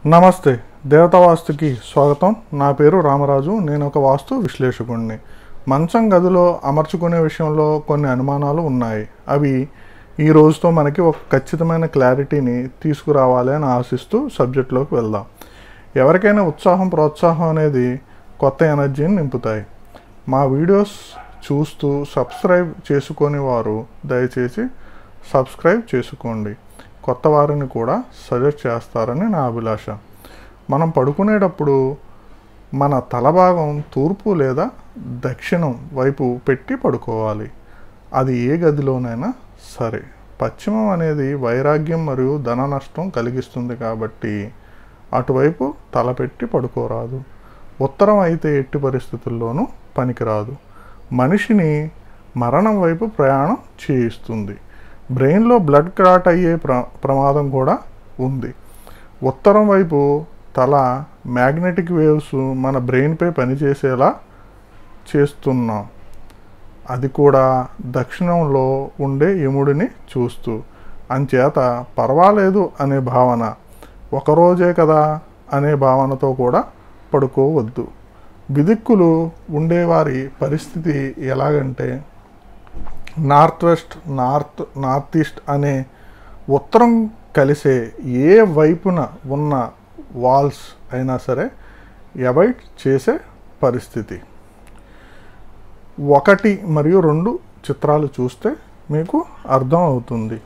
నమస్తే దేవతా వాస్తుకి స్వాగతం నా పేరు రామరాజు నేను ఒక వాస్తు విశ్లేషకుడిని మంచం గదిలో అమర్చుకునే విషయంలో కొన్ని అనుమానాలు ఉన్నాయి అవి ఈ రోజుతో మనకి ఒక ఖచ్చితమైన క్లారిటీని తీసుకురావాలి అని ఆశిస్తూ సబ్జెక్ట్లోకి వెళ్దాం ఎవరికైనా ఉత్సాహం ప్రోత్సాహం అనేది కొత్త ఎనర్జీని నింపుతాయి మా వీడియోస్ చూస్తూ సబ్స్క్రైబ్ చేసుకొని వారు దయచేసి సబ్స్క్రైబ్ చేసుకోండి కొత్త వారిని కూడా సజెస్ట్ చేస్తారని నా అభిలాష మనం పడుకునేటప్పుడు మన తల భాగం తూర్పు లేదా దక్షిణం వైపు పెట్టి పడుకోవాలి అది ఏ గదిలోనైనా సరే పశ్చిమం అనేది వైరాగ్యం మరియు ధన నష్టం కలిగిస్తుంది కాబట్టి అటువైపు తల పెట్టి పడుకోరాదు ఉత్తరం అయితే ఎట్టి పరిస్థితుల్లోనూ పనికిరాదు మనిషిని మరణం వైపు ప్రయాణం చేయిస్తుంది బ్రెయిన్లో బ్లడ్ క్లాట్ అయ్యే ప్ర ప్రమాదం కూడా ఉంది ఉత్తరం వైపు తల మ్యాగ్నెటిక్ వేవ్స్ మన బ్రెయిన్పై పనిచేసేలా చేస్తున్నాం అది కూడా దక్షిణంలో ఉండే యముడిని చూస్తూ అంచేత పర్వాలేదు అనే భావన ఒకరోజే కదా అనే భావనతో కూడా పడుకోవద్దు బిదిక్కులు ఉండేవారి పరిస్థితి ఎలాగంటే north west north north east అనే ఉత్తరం కలిసే ఏ వైపున ఉన్న వాల్స్ అయినా సరే అవాయిడ్ చేసే పరిస్థితి ఒకటి మరియు రెండు చిత్రాలు చూస్తే మీకు అర్థం అవుతుంది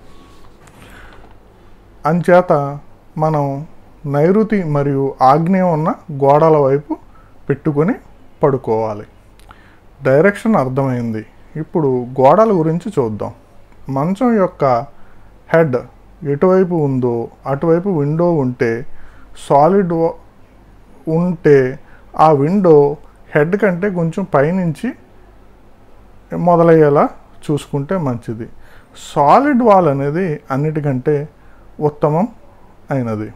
అంచేత మనం నైరుతి మరియు ఆగ్నేయం ఉన్న గోడల వైపు పెట్టుకొని పడుకోవాలి డైరెక్షన్ అర్థమైంది ఇప్పుడు గోడల గురించి చూద్దాం మంచం యొక్క హెడ్ ఎటువైపు ఉందో అటువైపు విండో ఉంటే సాలిడ్ ఉంటే ఆ విండో హెడ్ కంటే కొంచెం పైనుంచి మొదలయ్యేలా చూసుకుంటే మంచిది సాలిడ్ వాల్ అనేది అన్నిటికంటే ఉత్తమం అయినది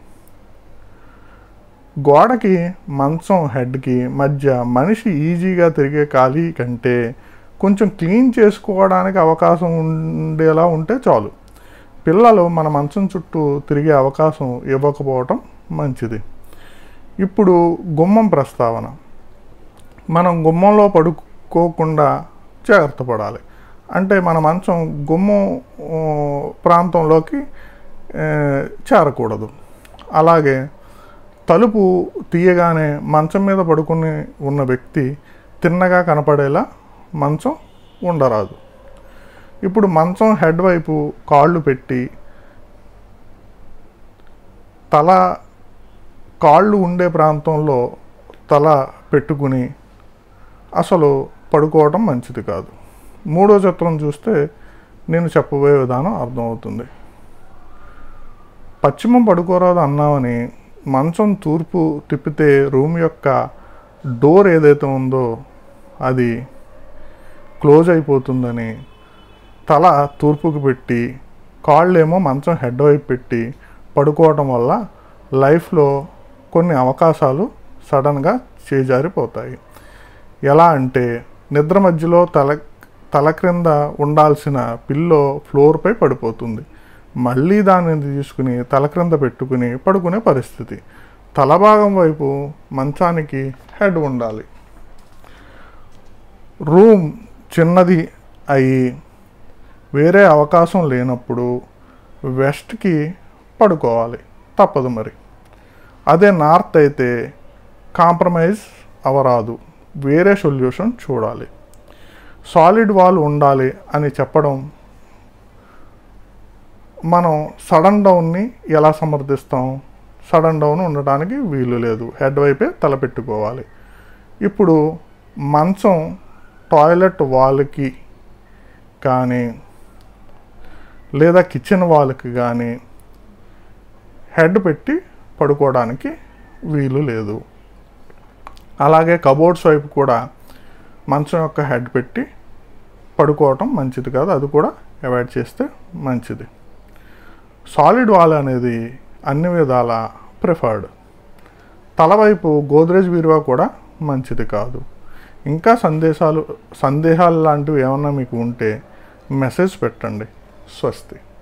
గోడకి మంచం హెడ్కి మధ్య మనిషి ఈజీగా తిరిగే ఖాళీ కంటే కొంచెం క్లీన్ చేసుకోవడానికి అవకాశం ఉండేలా ఉంటే చాలు పిల్లలు మన మంచం చుట్టూ తిరిగే అవకాశం ఇవ్వకపోవటం మంచిది ఇప్పుడు గుమ్మం ప్రస్తావన మనం గుమ్మంలో పడుకోకుండా జాగ్రత్త పడాలి అంటే మన మంచం గుమ్మం ఆ, ప్రాంతంలోకి ఆ, చేరకూడదు అలాగే తలుపు తీయగానే మంచం మీద పడుకుని ఉన్న వ్యక్తి తిన్నగా కనపడేలా మంచం ఉండరాదు ఇప్పుడు మంచం హెడ్ వైపు కాళ్ళు పెట్టి తల కాళ్ళు ఉండే ప్రాంతంలో తల పెట్టుకుని అసలు పడుకోవడం మంచిది కాదు మూడో చిత్రం చూస్తే నేను చెప్పబోయే విధానం అర్థమవుతుంది పశ్చిమం పడుకోరాదు అన్నామని మంచం తూర్పు తిప్పితే రూమ్ యొక్క డోర్ ఏదైతే ఉందో అది క్లోజ్ అయిపోతుందని తల తూర్పుకు పెట్టి కాళ్ళేమో మంచం హెడ్ వైపు పెట్టి పడుకోవటం వల్ల లైఫ్లో కొన్ని అవకాశాలు సడన్గా చేజారిపోతాయి ఎలా అంటే నిద్ర మధ్యలో తల తల క్రింద ఉండాల్సిన పిల్లో ఫ్లోర్పై పడిపోతుంది మళ్ళీ దాన్ని తీసుకుని తల క్రింద పెట్టుకుని పడుకునే పరిస్థితి తల భాగం వైపు మంచానికి హెడ్ ఉండాలి రూమ్ చిన్నది అయి వేరే అవకాశం లేనప్పుడు వెస్ట్కి పడుకోవాలి తప్పదు మరి అదే నార్త్ అయితే కాంప్రమైజ్ అవరాదు వేరే సొల్యూషన్ చూడాలి సాలిడ్ వాల్ ఉండాలి అని చెప్పడం మనం సడన్ డౌన్ని ఎలా సమర్థిస్తాం సడన్ డౌన్ ఉండడానికి వీలు లేదు హెడ్ వైపే తలపెట్టుకోవాలి ఇప్పుడు మంచం టాయిలెట్ వాల్కి కానీ లేదా కిచెన్ వాల్కి కానీ హెడ్ పెట్టి పడుకోవడానికి వీలు లేదు అలాగే కబోర్డ్స్ వైపు కూడా మంచం యొక్క హెడ్ పెట్టి పడుకోవటం మంచిది కాదు అది కూడా అవాయిడ్ చేస్తే మంచిది సాలిడ్ వాల్ అనేది అన్ని విధాల ప్రిఫర్డ్ తలవైపు గోద్రేజ్ బీరువా కూడా మంచిది కాదు ఇంకా సందేశాలు సందేహాలు లాంటివి ఏమన్నా మీకు ఉంటే మెసేజ్ పెట్టండి స్వస్తి